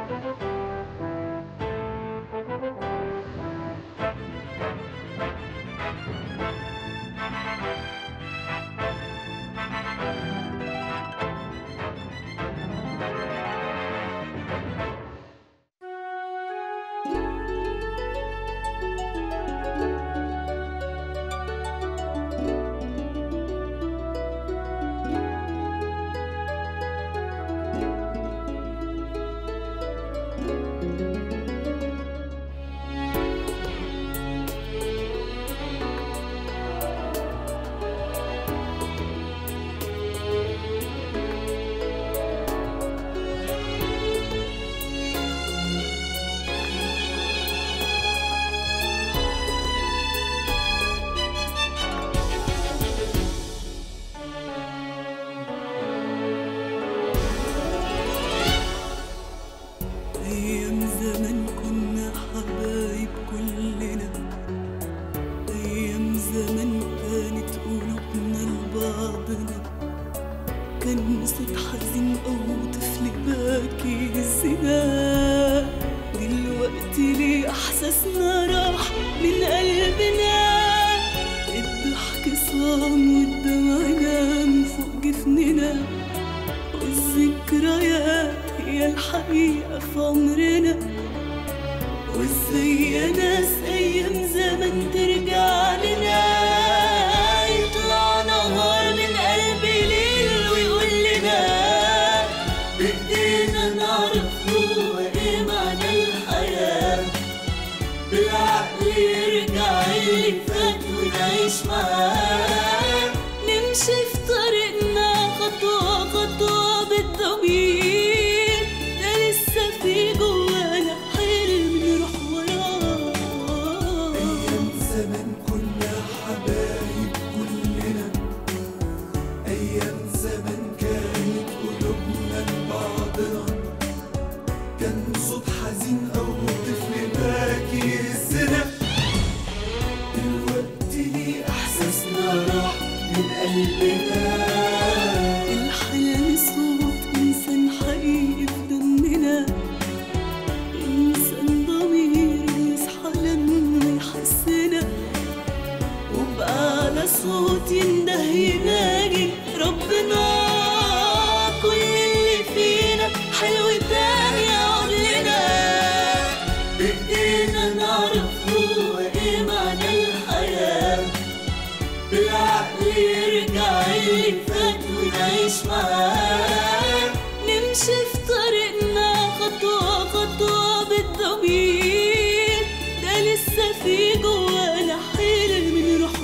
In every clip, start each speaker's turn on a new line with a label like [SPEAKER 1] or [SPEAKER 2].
[SPEAKER 1] أيام زمان كنا حبايب كلنا أيام زمان كانت قلوبنا لبعضنا كان صوت حزين أو طفل باكي يهزنا دلوقتي ليه إحساسنا راح من قلبنا الضحك صام والدمع نام فوق جفننا والذكريات هي الحقيقة في عمرنا وازاي يا ناس أيام زمان ترجع لنا يطلع نهار من قلب ليل ويقول لنا بإيدينا نعرف هو إيه معنى الحياة بالعقل يرجع اللي فات ونعيش معاه نمشي في طريقنا خطوة خطوة بالضمير ده لسه في جوانا حلم نروح وراه
[SPEAKER 2] أيام زمان كنا حبايب كلنا أيام زمان كانت قلوبنا لبعضنا كان صوت حزين أو طفل باكي يهزنا دلوقتي ليه إحساسنا راح من قلبنا
[SPEAKER 1] الحلم صوت إنسان حقيقي في دمنا إنسان ضمير يصحى لما يحسنا وبأعلى صوت ينده يناجي ربنا كل اللي فينا حلو تاني يقعد لنا بإيدينا نعرف هو إيه معنى الحياة بالعقل يرجع اللي فات ونعيش معاه نمشي في طريقنا خطوة خطوة بالضمير ده لسه في جوانا حلم نروح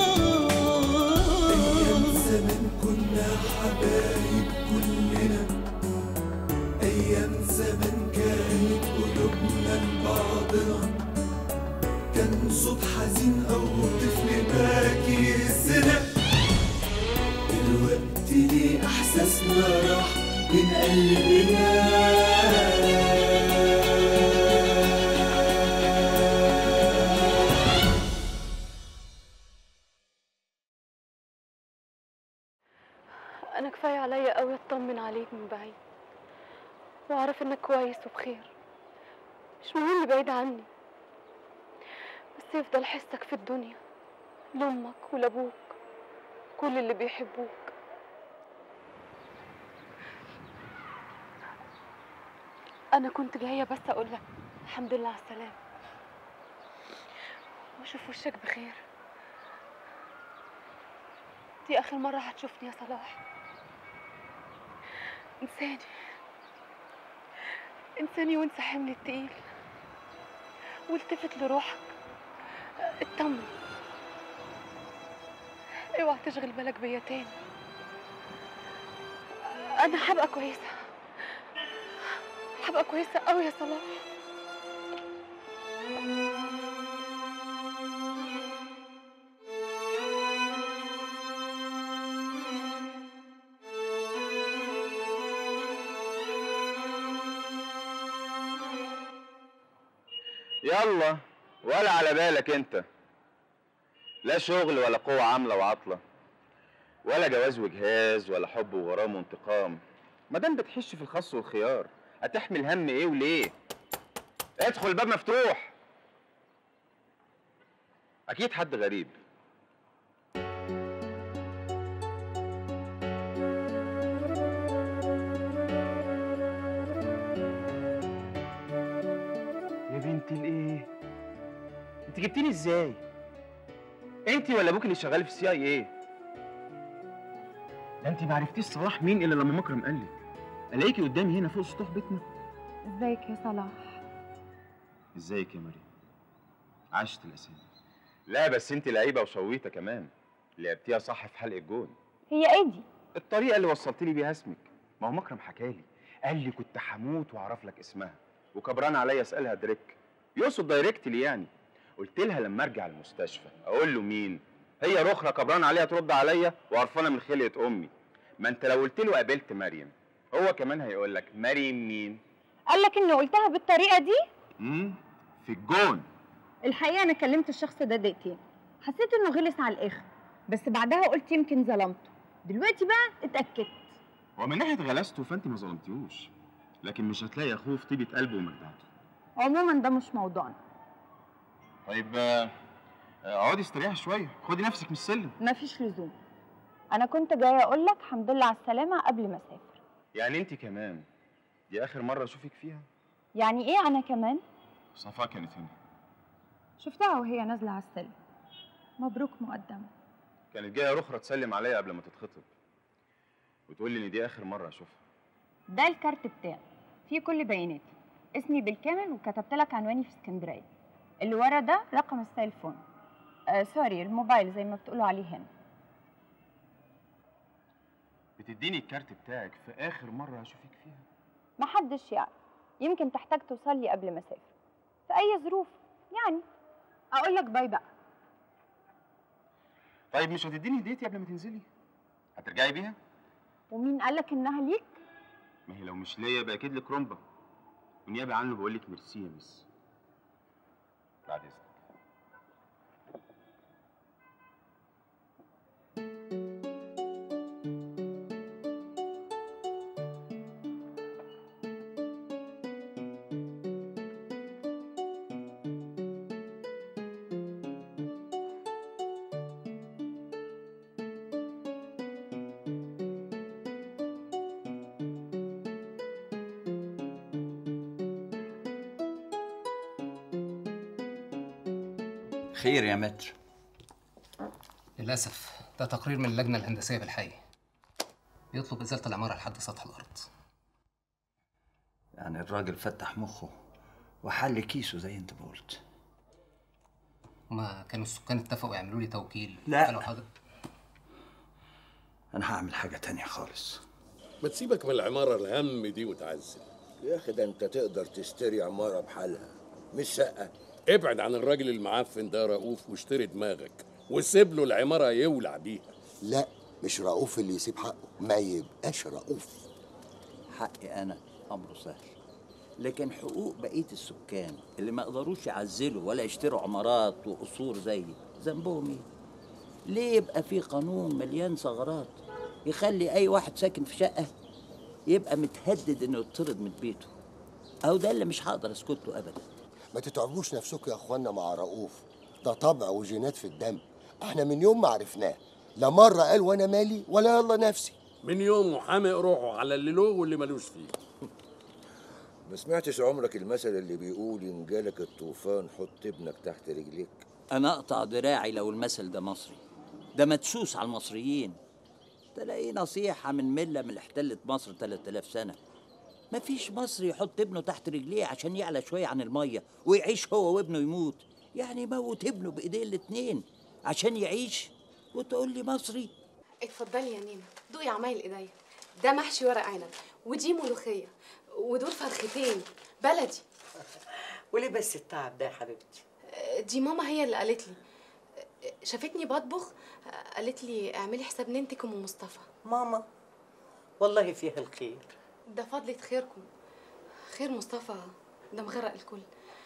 [SPEAKER 2] أيام
[SPEAKER 1] وراه
[SPEAKER 2] زمان كنا حبايب كلنا أيام زمان كانت قلوبنا لبعضنا كان صوت حزين أو طفل باكي يهزنا دلوقتي ليه إحساسنا راح من قلبنا
[SPEAKER 3] انا كفايه عليا قوي اطمن عليك من بعيد واعرف انك كويس وبخير مش مهم بعيد عني بس يفضل حسك في الدنيا لامك ولابوك كل اللي بيحبوك انا كنت جايه بس اقول لك الحمد لله على السلامه واشوف وشك بخير دي اخر مره هتشوفني يا صلاح انساني انساني وانسى حمل التقيل والتفت لروحك اطمن اوعى تشغل بالك بيا تاني انا هبقى كويسه هبقى كويسه قوي يا صلاح
[SPEAKER 4] يلا ولا على بالك انت لا شغل ولا قوة عاملة وعاطلة ولا جواز وجهاز ولا حب وغرام وانتقام ما دام بتحش في الخس والخيار هتحمل هم ايه وليه ادخل الباب مفتوح اكيد حد غريب يا بنت الايه انت جبتيني ازاي انت ولا ابوك اللي شغال في السي اي ايه ده انت ما عرفتيش صلاح مين الا لما مكرم قال لك الاقيكي قدامي هنا فوق سطوح بيتنا
[SPEAKER 3] ازيك يا صلاح
[SPEAKER 4] ازيك يا مريم عاشت الاسامي لا بس انت لعيبه وشويته كمان لعبتيها صح في حلق الجون
[SPEAKER 3] هي ايه دي
[SPEAKER 4] الطريقه اللي وصلت لي بيها اسمك ما هو مكرم حكالي قال لي كنت هموت واعرف لك اسمها وكبران عليا اسالها دريك يقصد دايركتلي يعني قلت لها لما ارجع المستشفى اقول له مين هي رخرة كبران عليها ترد عليا وقرفانه من خلقه امي ما انت لو قلت له قابلت مريم هو كمان هيقول لك مريم مين
[SPEAKER 5] قال لك اني قلتها بالطريقه دي
[SPEAKER 4] امم في الجون
[SPEAKER 5] الحقيقه انا كلمت الشخص ده دقيقتين حسيت انه غلس على الاخر بس بعدها قلت يمكن ظلمته دلوقتي بقى اتاكدت
[SPEAKER 4] ومن ناحيه غلاسته فانت ما ظلمتيهوش لكن مش هتلاقي اخوه في طيبه قلبه ومجدعته
[SPEAKER 5] عموما ده مش موضوعنا
[SPEAKER 4] طيب آه، آه، اقعدي استريحي شويه خدي نفسك من السلم
[SPEAKER 5] مفيش لزوم انا كنت جايه اقول لك الحمد لله على السلامه قبل ما اسافر
[SPEAKER 4] يعني انت كمان دي اخر مره اشوفك فيها
[SPEAKER 5] يعني ايه انا كمان
[SPEAKER 4] صفاء كانت هنا
[SPEAKER 5] شفتها وهي نازله على السلم مبروك مقدما
[SPEAKER 4] كانت جايه رخرة تسلم عليا قبل ما تتخطب وتقول لي ان دي اخر مره اشوفها
[SPEAKER 5] ده الكارت بتاعي فيه كل بياناتي اسمي بالكامل وكتبت لك عنواني في اسكندريه اللي ورا ده رقم السيلفون آه سوري الموبايل زي ما بتقولوا عليه هنا
[SPEAKER 4] بتديني الكارت بتاعك في اخر مره اشوفك فيها
[SPEAKER 5] محدش يعرف يمكن تحتاج توصل لي قبل ما اسافر في اي ظروف يعني اقول لك باي بقى
[SPEAKER 4] طيب مش هتديني هديتي قبل ما تنزلي هترجعي بيها
[SPEAKER 5] ومين قالك انها ليك
[SPEAKER 4] ما هي لو مش ليا يبقى اكيد لك رمبه ونيابه عنه بقول لك ميرسي يا مس بعد اذنك
[SPEAKER 6] خير يا متر
[SPEAKER 7] للأسف ده تقرير من اللجنة الهندسية بالحي بيطلب إزالة العمارة لحد سطح الأرض
[SPEAKER 6] يعني الراجل فتح مخه وحل كيسه زي انت ما قلت
[SPEAKER 7] هما كانوا السكان اتفقوا يعملوا لي توكيل
[SPEAKER 6] لا.
[SPEAKER 7] قالوا حاضر
[SPEAKER 6] انا هعمل حاجه تانية خالص
[SPEAKER 8] ما تسيبك من العمارة الهم دي وتعزل
[SPEAKER 9] يا اخي ده انت تقدر تشتري عمارة بحالها مش شقة
[SPEAKER 8] ابعد عن الراجل المعفن ده رؤوف واشتري دماغك وسيب له العمارة يولع بيها
[SPEAKER 9] لا مش رؤوف اللي يسيب حقه ما يبقاش رؤوف
[SPEAKER 6] حقي انا امره سهل لكن حقوق بقيه السكان اللي ما قدروش يعزلوا ولا يشتروا عمارات وقصور زيي ذنبهم ايه ليه يبقى في قانون مليان ثغرات يخلي اي واحد ساكن في شقه يبقى متهدد انه يطرد من بيته او ده اللي مش هقدر اسكت له ابدا
[SPEAKER 9] ما تتعبوش نفسكم يا اخوانا مع رؤوف ده طبع وجينات في الدم احنا من يوم ما عرفناه لا مرة قال وانا مالي ولا يلا نفسي
[SPEAKER 8] من يوم محامي روحه على اللي له واللي ملوش فيه
[SPEAKER 10] ما سمعتش عمرك المثل اللي بيقول إن جالك الطوفان حط ابنك تحت رجليك
[SPEAKER 6] انا اقطع دراعي لو المثل ده مصري ده مدسوس على المصريين تلاقيه نصيحة من ملة من اللي احتلت مصر 3000 سنة مفيش مصري يحط ابنه تحت رجليه عشان يعلى شوية عن المية ويعيش هو وابنه يموت يعني يموت ابنه بإيديه الاتنين عشان يعيش وتقول لي مصري
[SPEAKER 3] اتفضلي يا نينا دوقي عمايل ايديا ده محشي ورق عنب ودي ملوخيه ودول فرختين بلدي
[SPEAKER 11] وليه بس التعب ده يا حبيبتي
[SPEAKER 3] دي ماما هي اللي قالت لي شافتني بطبخ قالت لي اعملي حساب ننتك ام مصطفى
[SPEAKER 11] ماما والله فيها الخير
[SPEAKER 3] ده فضلة خيركم خير مصطفى ده مغرق الكل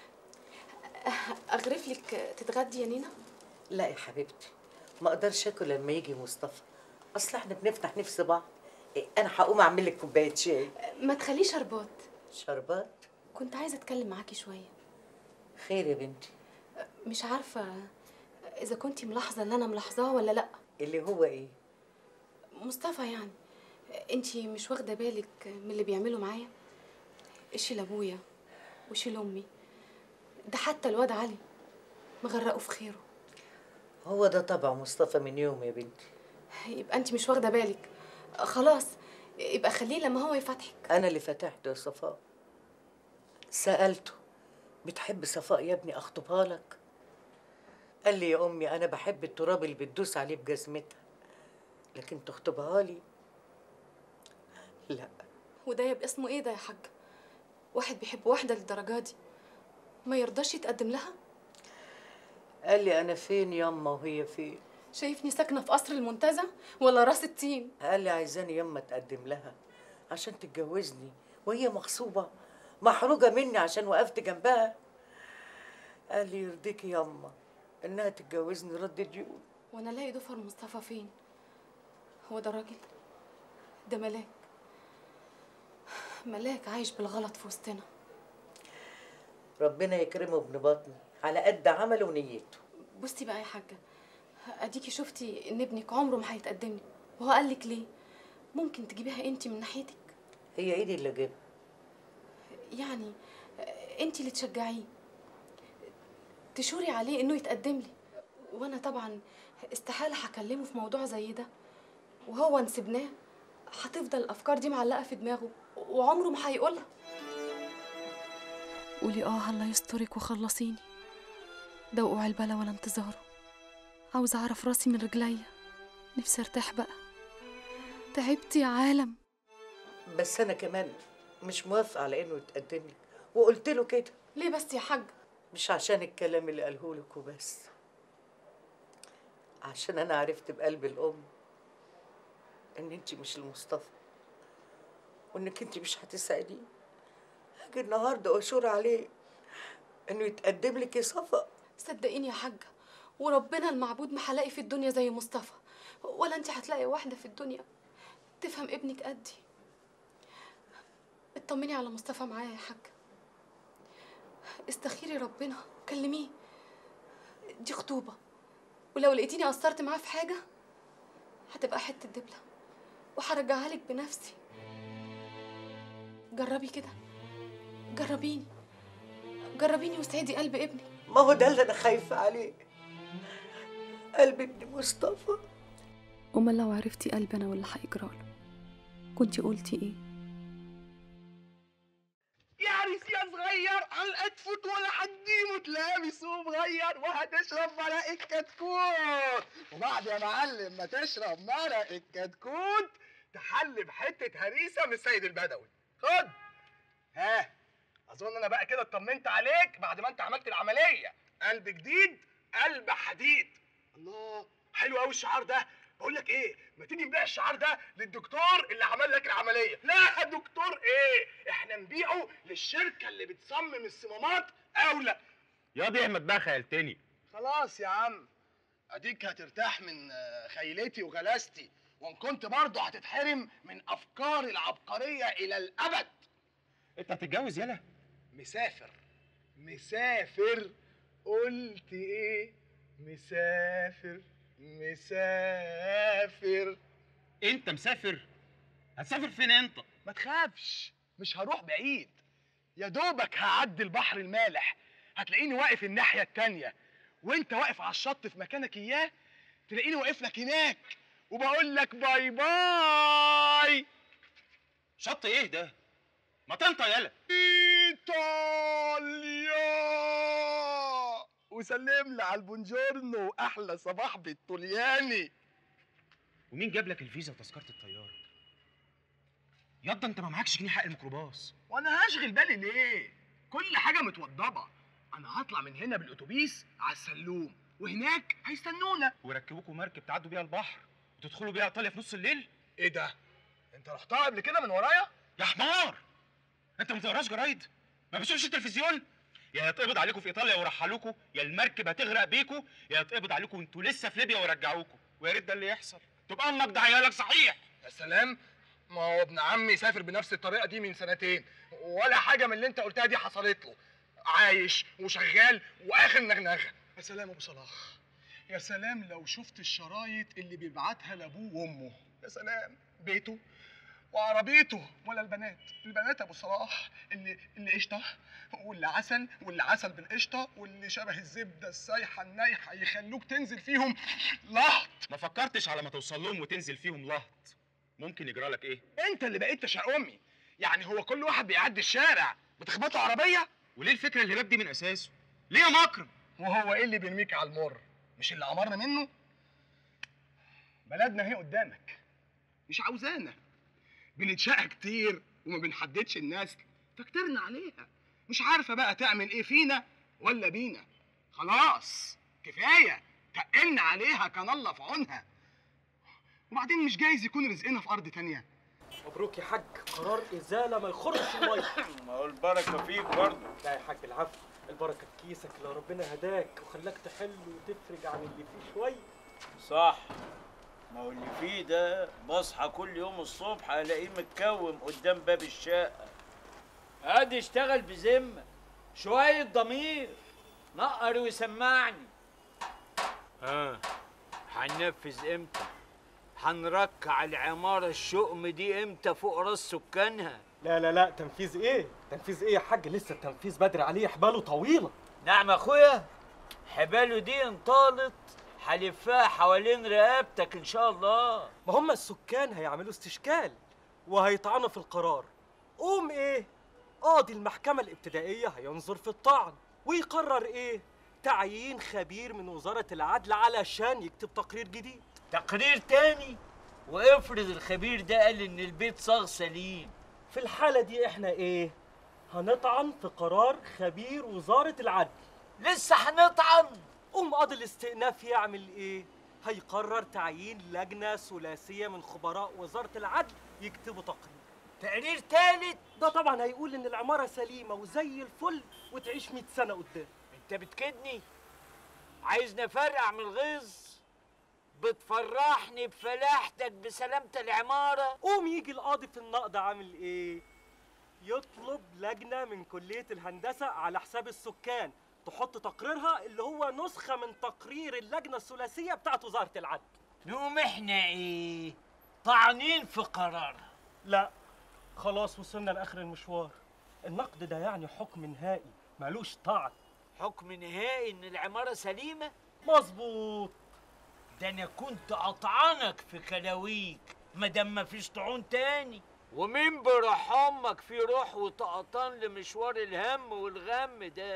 [SPEAKER 3] اغرف لك تتغدي يا نينا
[SPEAKER 11] لا يا حبيبتي ما اقدرش اكل لما يجي مصطفى اصل احنا بنفتح نفس بعض إيه، انا هقوم اعمل لك كوبايه شاي
[SPEAKER 3] ما تخليش شربات
[SPEAKER 11] شربات
[SPEAKER 3] كنت عايزه اتكلم معاكي شويه
[SPEAKER 11] خير يا بنتي
[SPEAKER 3] مش عارفه اذا كنتي ملاحظه اللي انا ملاحظاه ولا لا
[SPEAKER 11] اللي هو ايه
[SPEAKER 3] مصطفى يعني انتي مش واخده بالك من اللي بيعمله معايا اشي لابويا وشي لامي ده حتى الواد علي مغرقه في خيره
[SPEAKER 11] هو ده طبع مصطفى من يوم يا بنتي
[SPEAKER 3] يبقى انتي مش واخده بالك خلاص يبقى خليه لما هو يفتحك
[SPEAKER 11] انا اللي فتحته يا صفاء سالته بتحب صفاء يا ابني اخطبها لك قال لي يا امي انا بحب التراب اللي بتدوس عليه بجزمتها لكن تخطبها لي لا
[SPEAKER 3] وده يبقى اسمه ايه ده يا حاج واحد بيحب واحده للدرجه دي ما يرضاش يتقدم لها
[SPEAKER 11] قال لي انا فين ياما وهي فين
[SPEAKER 3] شايفني ساكنه في قصر المنتزه ولا راس التين
[SPEAKER 11] قال لي عايزاني ياما اتقدم لها عشان تتجوزني وهي مغصوبه محروجه مني عشان وقفت جنبها قال لي يرضيكي ياما انها تتجوزني رد ديون
[SPEAKER 3] وانا الاقي ضفر مصطفى فين هو ده راجل ده ملاك ملاك عايش بالغلط في وسطنا
[SPEAKER 11] ربنا يكرمه ابن بطني على قد عمله ونيته
[SPEAKER 3] بصي بقى يا حاجه اديكي شفتي ان ابنك عمره ما هيتقدم لي وهو قال لك ليه ممكن تجيبيها انت من ناحيتك
[SPEAKER 11] هي ايدي اللي جابها
[SPEAKER 3] يعني انت اللي تشجعيه تشوري عليه انه يتقدم لي وانا طبعا استحاله هكلمه في موضوع زي ده وهو نسيبناه هتفضل الافكار دي معلقه في دماغه وعمره ما هيقولها قولي اه الله يسترك وخلصيني ده وقوع البلا ولا انتظاره عاوزه اعرف راسي من رجليا نفسي ارتاح بقى تعبت يا عالم
[SPEAKER 11] بس انا كمان مش موافقه على انه يتقدم لي وقلت له كده
[SPEAKER 3] ليه بس يا حاج
[SPEAKER 11] مش عشان الكلام اللي قاله لك وبس عشان انا عرفت بقلب الام ان انت مش لمصطفى وانك انت مش هتسعديه هاجي النهارده واشور عليه انه يتقدم لك يا صفا
[SPEAKER 3] صدقيني يا حاجه وربنا المعبود ما هلاقي في الدنيا زي مصطفى ولا انت هتلاقي واحده في الدنيا تفهم ابنك قدي اطمني على مصطفى معايا يا حاجه استخيري ربنا كلميه دي خطوبه ولو لقيتيني قصرت معاه في حاجه هتبقى حته دبله وهرجعها لك بنفسي جربي كده جربيني جربيني واسعدي قلب ابنك
[SPEAKER 11] ما هو ده اللي انا خايفه عليه قلب ابن مصطفى
[SPEAKER 3] امال لو عرفتي قلبي انا واللي هيجراله كنتي قلتي ايه
[SPEAKER 12] يا يا صغير علقة فوت ولا حديمه تلاقي صغير وهتشرب مرق الكتكوت وبعد يا معلم ما تشرب مرق الكتكوت تحل بحتة هريسة من السيد البدوي خد ها اظن انا بقى كده اطمنت عليك بعد ما انت عملت العملية قلب جديد قلب حديد الله حلو قوي الشعار ده بقول لك ايه ما تيجي نبيع الشعار ده للدكتور اللي عمل لك العمليه لا دكتور ايه احنا نبيعه للشركه اللي بتصمم الصمامات اولى
[SPEAKER 4] يا دي احمد بقى خيلتني
[SPEAKER 12] خلاص يا عم اديك هترتاح من آه، خيلتي وغلاستي وان كنت برضه هتتحرم من افكاري العبقريه الى الابد
[SPEAKER 4] انت هتتجوز يالا
[SPEAKER 12] مسافر مسافر قلت ايه مسافر مسافر
[SPEAKER 4] انت مسافر هتسافر فين انت
[SPEAKER 12] ما تخافش مش هروح بعيد يا دوبك هعدي البحر المالح هتلاقيني واقف الناحية التانية وانت واقف على الشط في مكانك اياه تلاقيني واقف لك هناك وبقول لك باي باي
[SPEAKER 4] شط ايه ده ما تنطق يالا
[SPEAKER 12] ايطاليا وسلم لي على البونجورنو واحلى صباح بالطلياني
[SPEAKER 4] ومين جاب لك الفيزا وتذكره الطياره ياض انت ما معكش جنيه حق الميكروباص
[SPEAKER 12] وانا هشغل بالي ليه كل حاجه متوضبه انا هطلع من هنا بالاتوبيس على السلوم وهناك هيستنونا
[SPEAKER 4] ويركبوكوا مركب تعدوا بيها البحر وتدخلوا بيها ايطاليا في نص الليل
[SPEAKER 12] ايه ده انت رحتها قبل كده من ورايا
[SPEAKER 4] يا حمار انت ما بتقراش جرايد ما بتشوفش التلفزيون يا يتقبض عليكم في ايطاليا ورحلوكوا يا المركب هتغرق بيكوا يا يتقبض عليكم وانتوا لسه في ليبيا ورجعوكوا ويا ريت ده اللي يحصل تبقى امك ده عيالك صحيح
[SPEAKER 12] يا سلام ما هو ابن عمي سافر بنفس الطريقه دي من سنتين ولا حاجه من اللي انت قلتها دي حصلت له عايش وشغال واخر نغنغه يا سلام ابو صلاح يا سلام لو شفت الشرايط اللي بيبعتها لابوه وامه يا سلام بيته وعربيته ولا البنات البنات ابو صلاح اللي اللي قشطه واللي عسل واللي عسل بالقشطه واللي شبه الزبده السايحه النايحه يخلوك تنزل فيهم لهط
[SPEAKER 4] ما فكرتش على ما توصل لهم وتنزل فيهم لهط ممكن يجرى لك ايه
[SPEAKER 12] انت اللي بقيت تشاؤمي يعني هو كل واحد بيعدي الشارع بتخبطه عربيه
[SPEAKER 4] وليه الفكره اللي دي من اساسه ليه يا مكرم
[SPEAKER 12] وهو ايه اللي بيرميك على المر مش اللي امرنا منه بلدنا اهي قدامك مش عاوزانا بنتشقى كتير وما بنحددش الناس فكترنا عليها مش عارفه بقى تعمل ايه فينا ولا بينا خلاص كفايه تقلنا عليها كان الله في عونها وبعدين مش جايز يكون رزقنا في ارض تانية
[SPEAKER 13] مبروك يا حاج قرار ازاله ما يخرش الميه
[SPEAKER 14] ما هو البركه فيك برضه
[SPEAKER 13] لا يا حاج العفو البركه في كيسك لو ربنا هداك وخلاك تحل وتفرج عن اللي فيه شويه
[SPEAKER 14] صح ما هو اللي فيه ده بصحى كل يوم الصبح الاقيه متكوم قدام باب الشقه ادي اشتغل بذمه شويه ضمير نقر ويسمعني ها هننفذ امتى هنركع العماره الشؤم دي امتى فوق راس سكانها
[SPEAKER 13] لا لا لا تنفيذ ايه تنفيذ ايه يا حاج لسه التنفيذ بدري عليه حباله طويله
[SPEAKER 14] نعم يا اخويا حباله دي انطالت هلفها حوالين رقبتك ان شاء الله
[SPEAKER 13] ما هم السكان هيعملوا استشكال وهيطعنوا في القرار قوم ايه قاضي المحكمة الابتدائية هينظر في الطعن ويقرر ايه تعيين خبير من وزارة العدل علشان يكتب تقرير جديد
[SPEAKER 14] تقرير تاني وافرض الخبير ده قال ان البيت صاغ سليم
[SPEAKER 13] في الحالة دي احنا ايه هنطعن في قرار خبير وزارة العدل
[SPEAKER 14] لسه هنطعن
[SPEAKER 13] قوم قاضي الاستئناف يعمل ايه هيقرر تعيين لجنة ثلاثية من خبراء وزارة العدل يكتبوا تقرير
[SPEAKER 14] تقرير تالت
[SPEAKER 13] ده طبعا هيقول ان العمارة سليمة وزي الفل وتعيش 100 سنة قدام
[SPEAKER 14] انت بتكدني عايز نفرقع من الغيظ بتفرحني بفلاحتك بسلامة العمارة
[SPEAKER 13] قوم يجي القاضي في النقد عامل ايه يطلب لجنة من كلية الهندسة على حساب السكان تحط تقريرها اللي هو نسخة من تقرير اللجنة الثلاثية بتاعت وزارة العدل
[SPEAKER 14] نقوم احنا ايه طعنين في قرارها
[SPEAKER 13] لا خلاص وصلنا لاخر المشوار النقد ده يعني حكم نهائي ملوش طعن
[SPEAKER 14] حكم نهائي ان العمارة سليمة
[SPEAKER 13] مظبوط
[SPEAKER 14] ده انا كنت اطعنك في كلاويك مادام مفيش طعون تاني ومين بروح امك في روح وطقطان لمشوار الهم والغم ده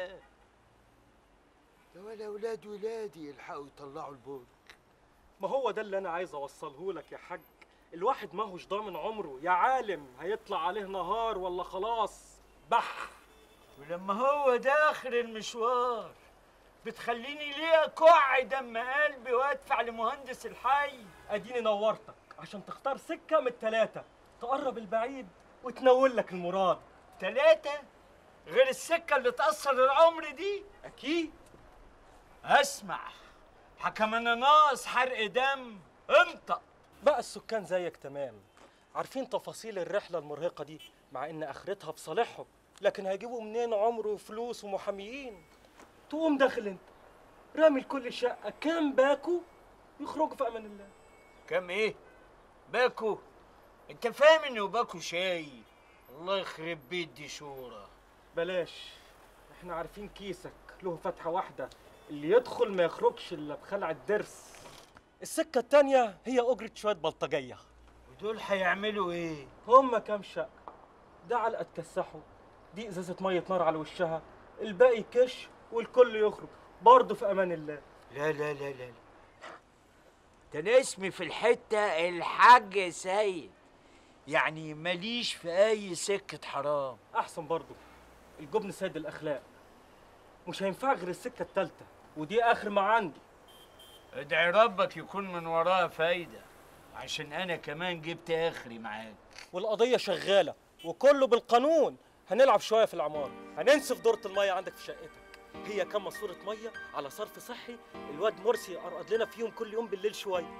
[SPEAKER 9] يا ولا ولاد ولادي يلحقوا يطلعوا البول
[SPEAKER 13] ما هو ده اللي انا عايز اوصله لك يا حاج الواحد ما هوش ضامن عمره يا عالم هيطلع عليه نهار ولا خلاص بح
[SPEAKER 14] ولما هو ده اخر المشوار بتخليني ليه اكع دم قلبي وادفع لمهندس الحي
[SPEAKER 13] اديني نورتك عشان تختار سكه من التلاته تقرب البعيد وتنول لك المراد
[SPEAKER 14] تلاتة غير السكة اللي تأثر العمر دي
[SPEAKER 13] أكيد
[SPEAKER 14] أسمع حكم أنا ناقص حرق دم انطق
[SPEAKER 13] بقى السكان زيك تمام عارفين تفاصيل الرحلة المرهقة دي مع إن آخرتها في صالحهم لكن هيجيبوا منين عمر وفلوس ومحاميين تقوم داخل انت رامي لكل شقة كام باكو يخرجوا في أمان الله
[SPEAKER 14] كام إيه؟ باكو أنت فاهم إنه باكو شاي الله يخرب بيت دي شورى
[SPEAKER 13] بلاش احنا عارفين كيسك له فتحة واحدة اللي يدخل ما يخرجش إلا بخلع الدرس السكة التانية هي أجرة شوية بلطجية
[SPEAKER 14] ودول هيعملوا إيه؟
[SPEAKER 13] هما كام شقة ده علقة تكسحه دي إزازة مية نار على وشها الباقي كش والكل يخرج برضه في أمان الله
[SPEAKER 14] لا لا لا لا ده أنا اسمي في الحتة الحاج سيد يعني ماليش في أي سكة حرام
[SPEAKER 13] أحسن برضه الجبن سيد الأخلاق مش هينفع غير السكة التالتة ودي آخر ما عندي
[SPEAKER 14] ادعي ربك يكون من وراها فايدة عشان أنا كمان جبت آخري معاك
[SPEAKER 13] والقضية شغالة وكله بالقانون هنلعب شوية في العمارة هننسف دورة المية عندك في شقتك هي كام ماسورة مية على صرف صحي الواد مرسي يقرقد لنا فيهم كل يوم بالليل شوية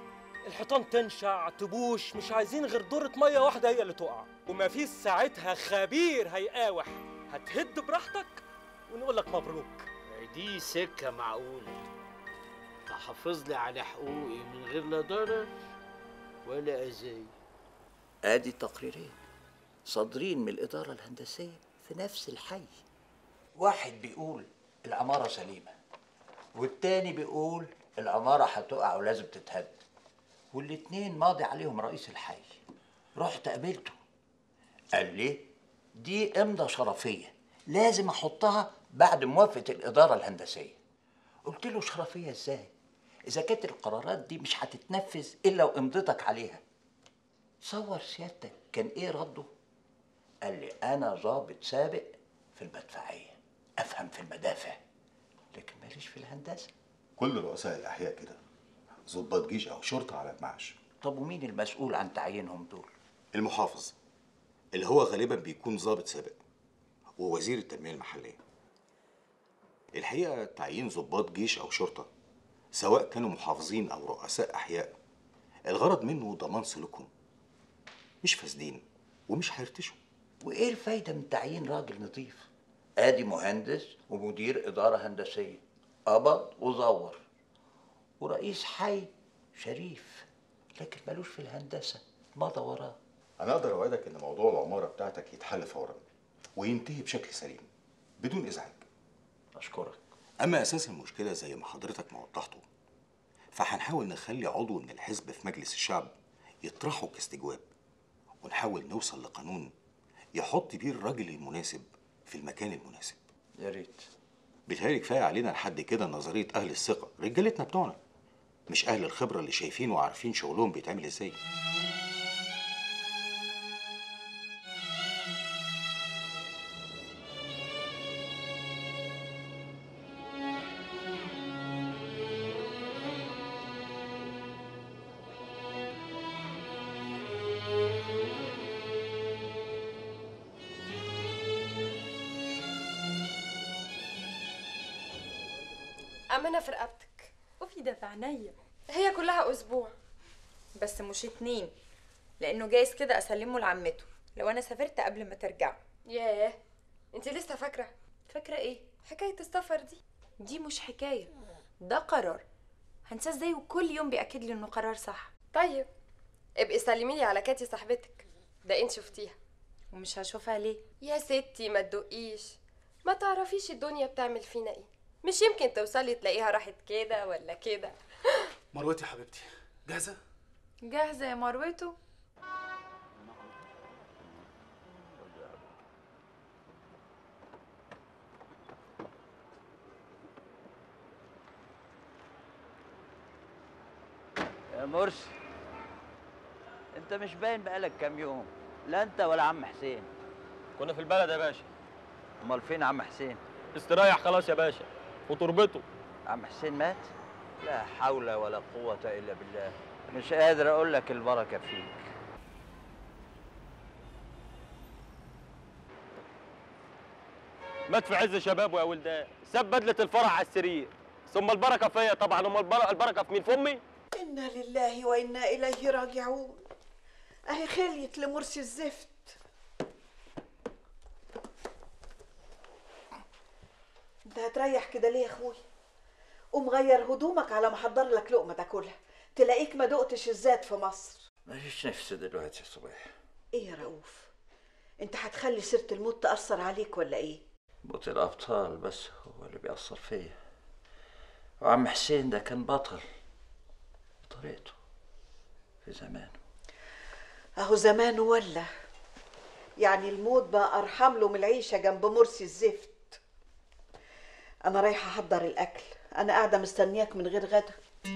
[SPEAKER 13] الحيطان تنشع تبوش مش عايزين غير دورة مية واحدة هي اللي تقع وما فيش ساعتها خبير هيقاوح هتهد براحتك ونقول لك مبروك
[SPEAKER 14] دي سكة معقولة تحافظ لي على حقوقي من غير لا ضرر ولا أذية
[SPEAKER 6] ادي تقريرين صادرين من الاداره الهندسيه في نفس الحي واحد بيقول العماره سليمه والتاني بيقول العماره هتقع ولازم تتهد والاتنين ماضي عليهم رئيس الحي رحت قابلته قال لي دي امضه شرفيه لازم احطها بعد موافقه الاداره الهندسيه قلت له شرفيه ازاي اذا كانت القرارات دي مش هتتنفذ الا وامضتك عليها صور سيادتك كان ايه رده قال لي انا ضابط سابق في المدفعيه افهم في المدافع لكن ماليش في الهندسه
[SPEAKER 15] كل رؤساء الأحياء كده ضباط جيش أو شرطة على المعاش
[SPEAKER 6] طب ومين المسؤول عن تعيينهم دول
[SPEAKER 15] المحافظ اللي هو غالبا بيكون ضابط سابق ووزير التنمية المحلية الحقيقة تعيين ضباط جيش أو شرطة سواء كانوا محافظين أو رؤساء أحياء الغرض منه ضمان سلوكهم مش فاسدين ومش هيرتشوا
[SPEAKER 6] وايه الفايده من تعيين راجل نظيف ادي مهندس ومدير اداره هندسيه قبض وزور ورئيس حي شريف لكن ملوش في الهندسه مضى وراه
[SPEAKER 15] أنا أقدر أوعدك إن موضوع العمارة بتاعتك يتحل فورا وينتهي بشكل سليم بدون إزعاج
[SPEAKER 6] أشكرك
[SPEAKER 15] أما أساس المشكلة زي ما حضرتك ما وضحته فهنحاول نخلي عضو من الحزب في مجلس الشعب يطرحه كاستجواب ونحاول نوصل لقانون يحط بيه الراجل المناسب في المكان المناسب
[SPEAKER 6] يا ريت
[SPEAKER 15] بيتهيألي كفاية علينا لحد كده نظرية أهل الثقة رجالتنا بتوعنا مش أهل الخبرة اللي شايفين وعارفين شغلهم بيتعمل إزاي
[SPEAKER 16] أمانة في رقبتك
[SPEAKER 17] وفي ده في عينيا
[SPEAKER 16] هي كلها أسبوع
[SPEAKER 17] بس مش اتنين لانه جايز كده اسلمه لعمته لو انا سافرت قبل ما ترجعوا
[SPEAKER 16] ياه انت لسه فاكرة
[SPEAKER 17] فاكره ايه
[SPEAKER 16] حكاية السفر دي
[SPEAKER 17] دي مش حكايه ده قرار هنساه ازاي وكل يوم بياكد لي انه قرار صح
[SPEAKER 16] طيب ابقي سلمي لي على كاتي صاحبتك ده انت شفتيها
[SPEAKER 17] ومش هشوفها ليه
[SPEAKER 16] يا ستي ما تدقيش ما تعرفيش الدنيا بتعمل فينا ايه مش يمكن توصلي تلاقيها راحت كده ولا كده
[SPEAKER 18] مروتي حبيبتي جاهزة؟
[SPEAKER 17] جاهزه يا مروته
[SPEAKER 6] يا مرسي انت مش باين بقالك كام يوم لا انت ولا عم حسين
[SPEAKER 13] كنا في البلد يا باشا
[SPEAKER 6] امال فين عم حسين
[SPEAKER 13] استريح خلاص يا باشا وتربته
[SPEAKER 6] عم حسين مات لا حول ولا قوة إلا بالله مش قادر أقول لك البركة فيك
[SPEAKER 13] مات في عز شبابه يا ولدان ساب بدلة الفرح على السرير ثم البركة فيا طبعا امال البر- البركة في مين في امي
[SPEAKER 19] إنا لله وإنا إليه راجعون أهي خليت لمرسي الزفت أنت هتريح كده ليه يا أخوي؟ قوم غير هدومك على ما أحضر لك لقمة تاكلها تلاقيك ما دقتش الزاد في مصر
[SPEAKER 6] ماليش نفس دلوقتي يا صباح
[SPEAKER 19] إيه يا رؤوف؟ أنت هتخلي سيرة الموت تأثر عليك ولا إيه؟
[SPEAKER 6] موت الأبطال بس هو اللي بيأثر فيا وعم حسين ده كان بطل بطريقته في زمانه
[SPEAKER 19] أهو زمانه ولا يعني الموت بقى أرحم له من العيشة جنب مرسي الزفت أنا رايحة أحضر الأكل أنا قاعدة مستنياك من غير غدا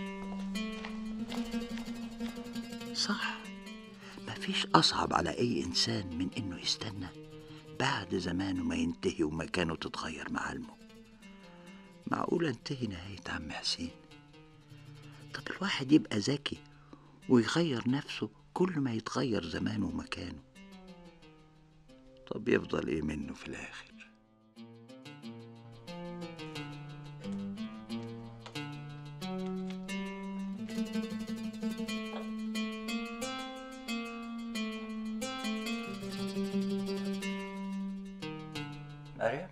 [SPEAKER 6] صح مفيش أصعب على أي إنسان من إنه يستنى بعد زمانه ما ينتهي ومكانه تتغير معالمه معقولة انتهي نهاية عم حسين طب الواحد يبقى ذكي ويغير نفسه كل ما يتغير زمانه ومكانه طب يفضل ايه منه في الآخر مريم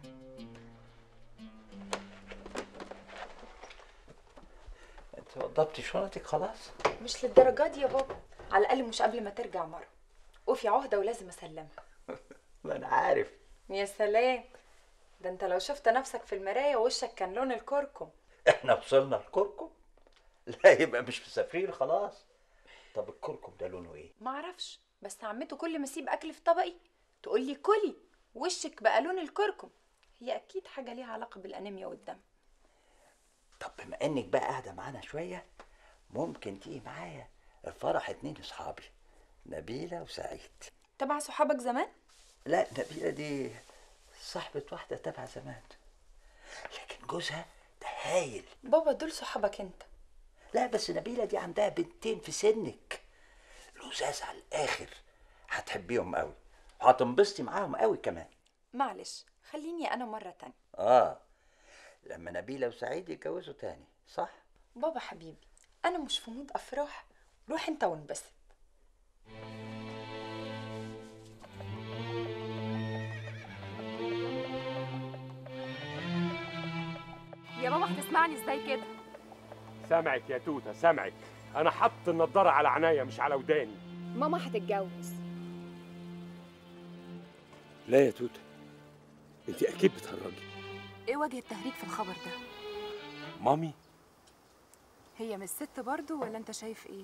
[SPEAKER 6] انت وضبتي شنطك خلاص
[SPEAKER 17] مش للدرجه دي يا بابا على الاقل مش قبل ما ترجع مره وفي عهده ولازم اسلمها
[SPEAKER 6] ما انا عارف
[SPEAKER 17] يا سلام ده انت لو شفت نفسك في المرايه وشك كان لون الكركم
[SPEAKER 6] احنا وصلنا الكركم لا يبقى مش مسافرين خلاص طب الكركم ده لونه ايه
[SPEAKER 17] معرفش بس عمته كل ما اسيب اكل في طبقي تقول لي كلي وشك بقى لون الكركم هي اكيد حاجه ليها علاقه بالانيميا والدم
[SPEAKER 6] طب بما انك بقى قاعده معانا شويه ممكن تيجي معايا الفرح اتنين اصحابي نبيله وسعيد
[SPEAKER 17] تبع صحابك زمان
[SPEAKER 6] لا نبيله دي صاحبه واحده تبع زمان لكن جوزها ده هايل
[SPEAKER 17] بابا دول صحابك انت
[SPEAKER 6] لا بس نبيله دي عندها بنتين في سنك لزاز على الاخر هتحبيهم قوي وهتنبسطي معاهم قوي كمان
[SPEAKER 17] معلش خليني انا مره تانية
[SPEAKER 6] اه لما نبيله وسعيد يتجوزوا تاني صح
[SPEAKER 17] بابا حبيبي انا مش في مود افراح روح انت وانبسط
[SPEAKER 3] يا ماما هتسمعني ازاي كده
[SPEAKER 20] سامعك يا توته سامعك انا حاطط النضاره على عينيا مش على وداني
[SPEAKER 3] ماما هتتجوز
[SPEAKER 20] لا يا توته انت اكيد بتهرجي
[SPEAKER 3] ايه وجه التهريج في الخبر ده
[SPEAKER 20] مامي
[SPEAKER 3] هي مش ست برضو ولا انت شايف ايه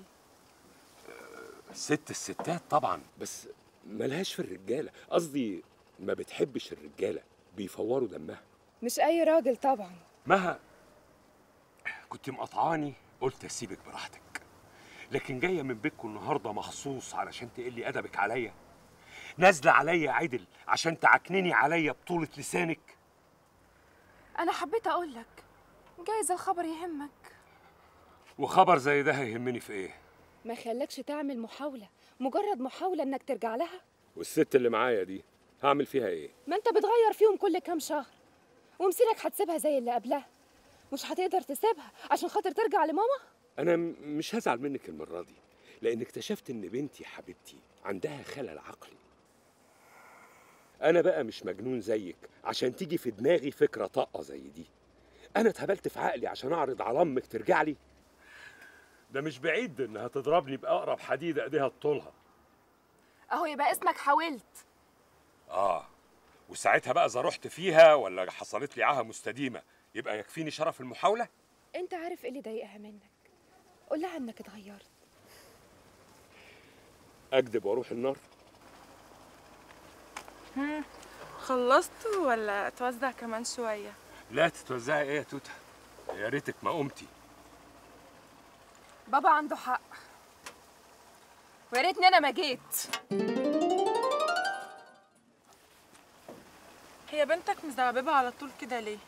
[SPEAKER 20] ست الستات طبعا بس ملهاش في الرجاله قصدي ما بتحبش الرجاله بيفوروا دمها
[SPEAKER 3] مش اي راجل طبعا
[SPEAKER 20] مها كنت مقطعاني قلت اسيبك براحتك لكن جايه من بيتكم النهارده مخصوص علشان تقلي ادبك عليا نازله عليا عدل عشان تعكنني عليا بطولة لسانك
[SPEAKER 3] انا حبيت اقول لك جايز الخبر يهمك
[SPEAKER 20] وخبر زي ده هيهمني في ايه
[SPEAKER 3] ما يخلكش تعمل محاولة مجرد محاولة انك ترجع لها
[SPEAKER 20] والست اللي معايا دي هعمل فيها ايه
[SPEAKER 3] ما انت بتغير فيهم كل كام شهر ومسيرك هتسيبها زي اللي قبلها مش هتقدر تسيبها عشان خاطر ترجع لماما
[SPEAKER 20] انا م- مش هزعل منك المره دي لان اكتشفت ان بنتي حبيبتي عندها خلل عقلي انا بقى مش مجنون زيك عشان تيجي في دماغي فكره طاقه زي دي انا اتهبلت في عقلي عشان اعرض على امك ترجع لي ده مش بعيد انها تضربني باقرب حديده ايديها طولها
[SPEAKER 3] اهو يبقى اسمك حاولت
[SPEAKER 20] اه وساعتها بقى اذا رحت فيها ولا حصلت لي عاهه مستديمه يبقى يكفيني شرف المحاوله
[SPEAKER 3] انت عارف ايه اللي ضايقها منك قول لها انك اتغيرت
[SPEAKER 20] اكذب واروح النار
[SPEAKER 21] هم، خلصتوا ولا توزع كمان شوية؟
[SPEAKER 20] لا تتوزعي ايه يا توته يا ريتك ما قمتي
[SPEAKER 3] بابا عنده حق ويا ريتني انا ما جيت
[SPEAKER 21] هي بنتك مزعببة على طول كده ليه؟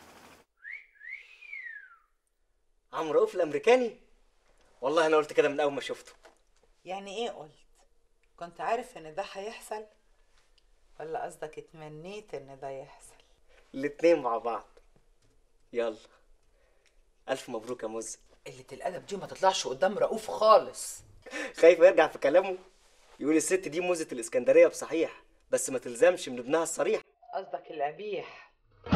[SPEAKER 22] عمرو رؤوف الامريكاني والله انا قلت كده من اول ما شفته
[SPEAKER 23] يعني ايه قلت كنت عارف ان ده هيحصل ولا قصدك اتمنيت ان ده يحصل
[SPEAKER 22] الاتنين مع بعض يلا الف مبروك يا مز
[SPEAKER 24] قلة الأدب دي ما تطلعش قدام رؤوف خالص
[SPEAKER 22] خايف يرجع في كلامه يقول الست دي موزة الاسكندريه بصحيح بس ما تلزمش من ابنها الصريح
[SPEAKER 23] قصدك القبيح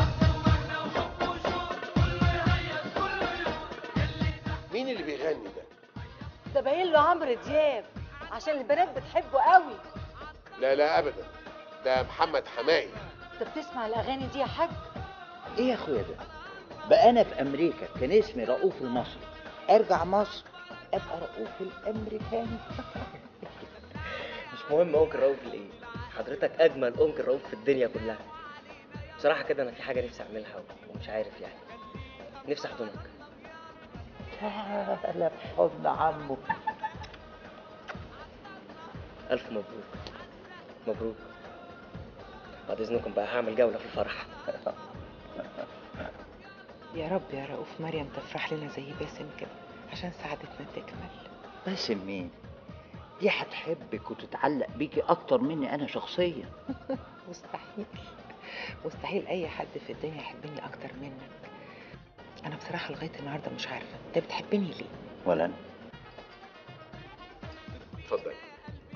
[SPEAKER 9] مين اللي بيغني ده؟
[SPEAKER 11] ده باين له عمرو دياب عشان البنات بتحبه قوي
[SPEAKER 9] لا لا ابدا ده محمد حماية
[SPEAKER 11] انت بتسمع الاغاني دي يا حاج
[SPEAKER 6] ايه يا اخويا ده بقى انا في امريكا كان اسمي رؤوف المصري ارجع مصر ابقى رؤوف الامريكاني
[SPEAKER 22] مش مهم انكل رؤوف الايه حضرتك اجمل انكل رؤوف في الدنيا كلها بصراحه كده انا في حاجه نفسي اعملها ومش عارف يعني نفسي احضنك
[SPEAKER 6] تعالى في حضن عمه
[SPEAKER 22] الف مبروك مبروك بعد اذنكم بقى هعمل جوله في الفرح
[SPEAKER 23] يا رب يا رؤوف مريم تفرح لنا زي باسم كده عشان سعادتنا تكمل
[SPEAKER 6] باسم مين دي هتحبك وتتعلق بيكي اكتر مني انا شخصيا
[SPEAKER 23] مستحيل مستحيل اي حد في الدنيا يحبني اكتر منك انا بصراحه لغايه النهارده مش عارفه انت بتحبني ليه
[SPEAKER 6] ولا انا
[SPEAKER 22] اتفضل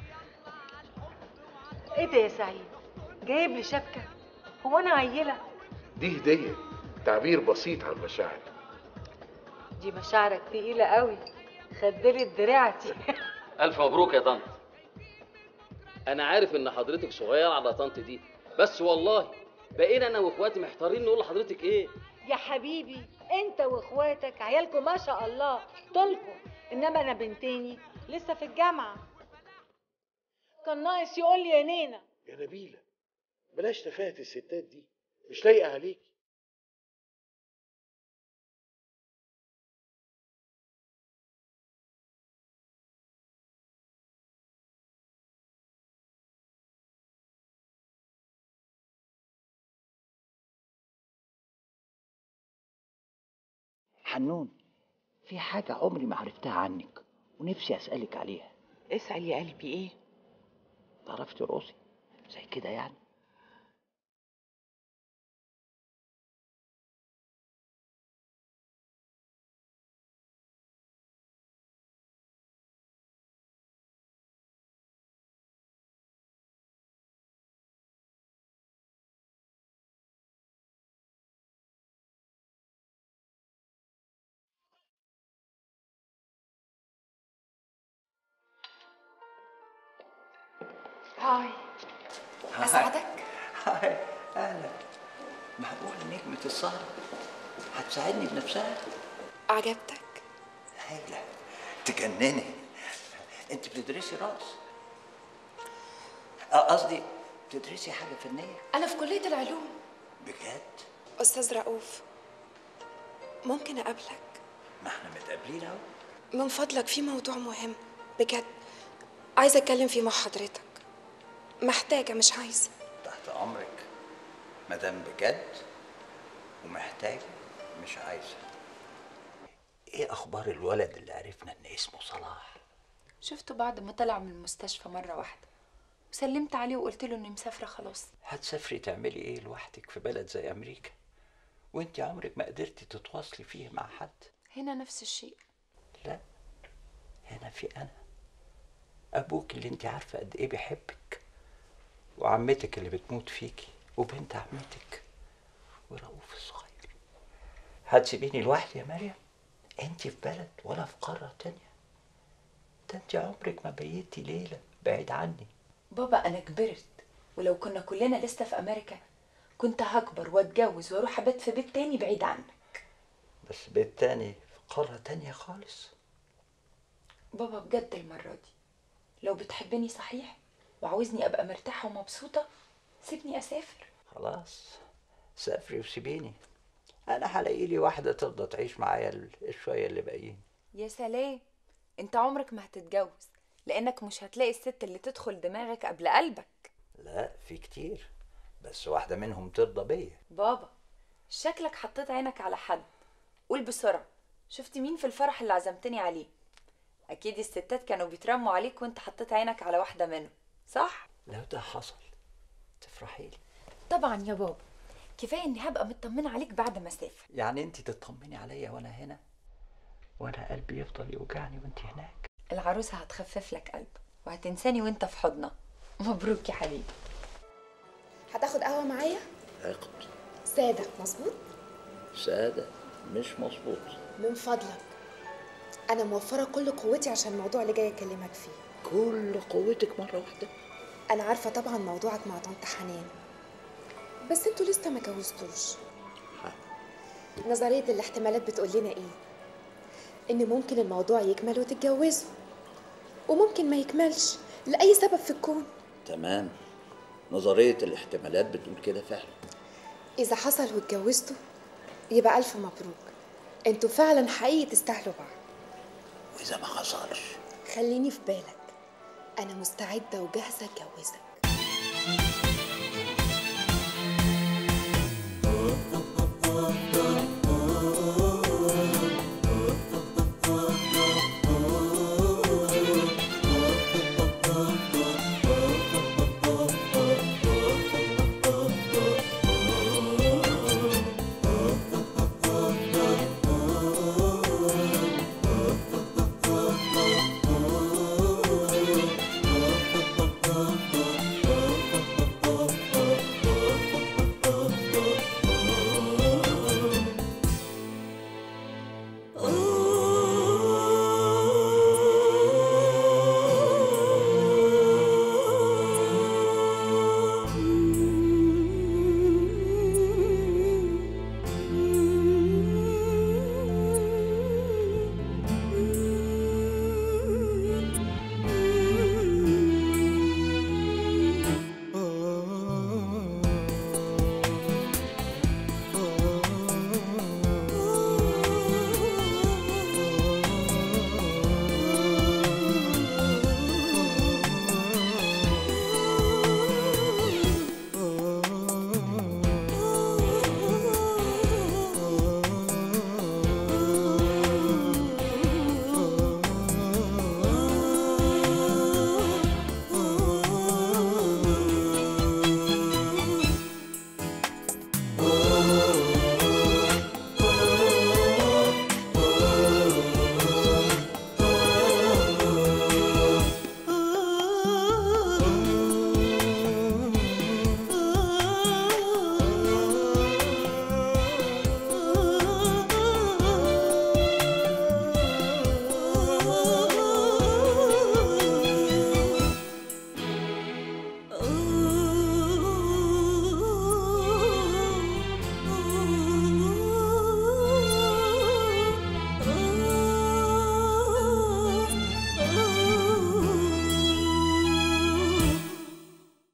[SPEAKER 11] ايه ده يا سعيد جايب لي شبكه هو انا عيله
[SPEAKER 1] دي هديه تعبير بسيط عن مشاعري
[SPEAKER 2] دي مشاعرك تقيلة قوي خدلت دراعتي
[SPEAKER 5] الف مبروك يا طنط انا عارف ان حضرتك صغير على طنط دي بس والله بقينا انا واخواتي محتارين نقول لحضرتك ايه
[SPEAKER 2] يا حبيبي انت واخواتك عيالكم ما شاء الله طولكم انما انا بنتيني لسه في الجامعة كان ناقص يقول لي يا نينا
[SPEAKER 1] يا نبيله بلاش تفاهه الستات دي مش لايقه عليك
[SPEAKER 6] حنون في حاجة عمري ما عرفتها عنك ونفسي أسألك عليها
[SPEAKER 23] اسأل يا قلبي ايه
[SPEAKER 6] تعرفي ترقصي زي كده يعني
[SPEAKER 17] هاي أساعدك؟
[SPEAKER 6] هاي أهلا معقول نجمة السهرة هتساعدني بنفسها؟
[SPEAKER 17] عجبتك؟
[SPEAKER 6] هايلة تجنني أنت بتدرسي رقص آه، قصدي بتدرسي حاجة فنية
[SPEAKER 17] أنا في كلية العلوم
[SPEAKER 6] بجد؟
[SPEAKER 17] أستاذ رؤوف ممكن أقابلك
[SPEAKER 6] ما احنا متقابلين أهو
[SPEAKER 17] من فضلك في موضوع مهم بجد عايزة أتكلم فيه مع حضرتك محتاجة مش عايزة
[SPEAKER 6] تحت أمرك مدام بجد ومحتاجة مش عايزة إيه أخبار الولد اللي عرفنا إن اسمه صلاح؟
[SPEAKER 17] شفته بعد ما طلع من المستشفى مرة واحدة وسلمت عليه وقلت له إني مسافرة خلاص
[SPEAKER 6] هتسافري تعملي إيه لوحدك في بلد زي أمريكا؟ وأنت عمرك ما قدرتي تتواصلي فيه مع حد
[SPEAKER 17] هنا نفس الشيء
[SPEAKER 6] لا هنا في أنا أبوك اللي أنت عارفة قد إيه بيحبك وعمتك اللي بتموت فيكي وبنت عمتك ورؤوف الصغير هتسيبيني لوحدي يا مريم انت في بلد ولا في قارة تانية ده انت عمرك ما بيتي ليلة بعيد عني
[SPEAKER 17] بابا أنا كبرت ولو كنا كلنا لسه في أمريكا كنت هكبر واتجوز واروح ابات في بيت تاني بعيد عنك
[SPEAKER 6] بس بيت تاني في قارة تانية خالص
[SPEAKER 17] بابا بجد المرة دي لو بتحبني صحيح وعاوزني ابقى مرتاحة ومبسوطة سيبني اسافر
[SPEAKER 6] خلاص سافري وسيبيني انا هلاقي لي واحدة ترضى تعيش معايا ال- الشوية اللي باقيين
[SPEAKER 17] يا سلام انت عمرك ما هتتجوز لانك مش هتلاقي الست اللي تدخل دماغك قبل قلبك
[SPEAKER 6] لا في كتير بس واحدة منهم ترضى بيا
[SPEAKER 17] بابا شكلك حطيت عينك على حد قول بسرعة شفت مين في الفرح اللي عزمتني عليه اكيد الستات كانوا بيترموا عليك وانت حطيت عينك على واحدة منهم صح
[SPEAKER 6] لو ده حصل تفرحي لي
[SPEAKER 17] طبعا يا بابا كفاية اني هبقى مطمنة عليك بعد ما اسافر
[SPEAKER 6] يعني انت تطمني عليا وانا هنا وانا قلبي يفضل يوجعني وانت هناك
[SPEAKER 17] العروسة هتخفف لك قلبك وهتنساني وانت في حضنها مبروك يا حبيبي
[SPEAKER 7] هتاخد قهوة معايا؟
[SPEAKER 6] اخد
[SPEAKER 7] سادة مظبوط؟
[SPEAKER 6] سادة مش مظبوط
[SPEAKER 7] من فضلك أنا موفرة كل قوتي عشان الموضوع اللي جاي أكلمك فيه
[SPEAKER 6] كل قوتك مرة واحدة
[SPEAKER 7] أنا عارفة طبعا موضوعك مع طنط حنان بس انتوا لسه ما جوزتوش نظرية الاحتمالات بتقول لنا ايه؟ إن ممكن الموضوع يكمل وتتجوزوا وممكن ما يكملش لأي سبب في الكون
[SPEAKER 6] تمام نظرية الاحتمالات بتقول كده فعلا
[SPEAKER 7] إذا حصل واتجوزتوا يبقى ألف مبروك انتوا فعلا حقيقي تستاهلوا بعض
[SPEAKER 6] وإذا ما حصلش
[SPEAKER 7] خليني في بالك أنا مستعدة وجاهزة أتجوزك